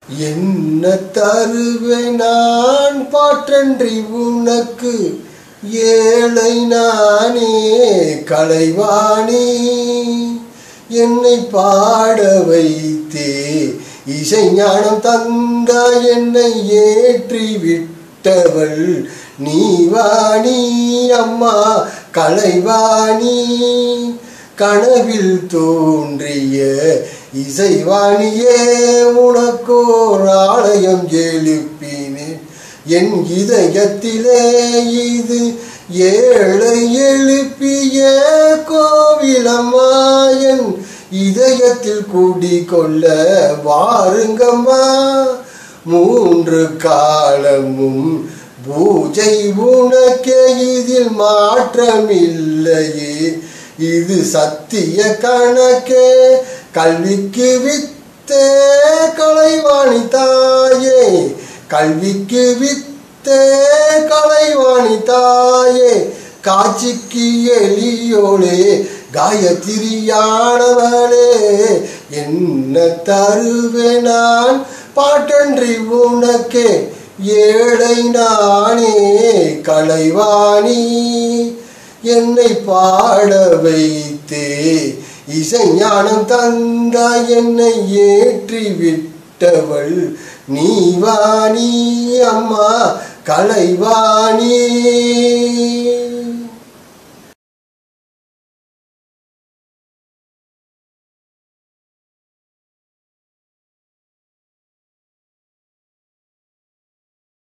என்ன தருவேன் நான் பாற்றன்றி உனக்கு ஏழை நானே கலைவாணி என்னை பாட வைத்தே இசை ஞானம் தந்த என்னை ஏற்றி விட்டவள் நீ வாணி அம்மா கலைவாணி கனவில் தோன்றிய இசைவாணியே உனக்கோர் ஆலயம் எழுப்பினேன் என் இதயத்திலே இது ஏழை எழுப்பிய கோவிலம்மா என் இதயத்தில் குடிகொள்ள வாருங்கம்மா மூன்று காலமும் பூஜை உனக்கே இதில் மாற்றமில்லையே இது சத்திய கணக்கே கல்விக்கு வித்தே கலைவாணி தாயே கல்விக்கு வித்தே கலைவாணி தாயே காட்சிக்கு எளியோளே காயத்திரியானவளே என்ன தருவே நான் பாட்டன்றி உனக்கே ஏழை நானே கலைவாணி என்னை பாட வைத்தே இசை ஞானம் தந்த என்னை ஏற்றி விட்டவள் நீ வாணி அம்மா கலைவாணி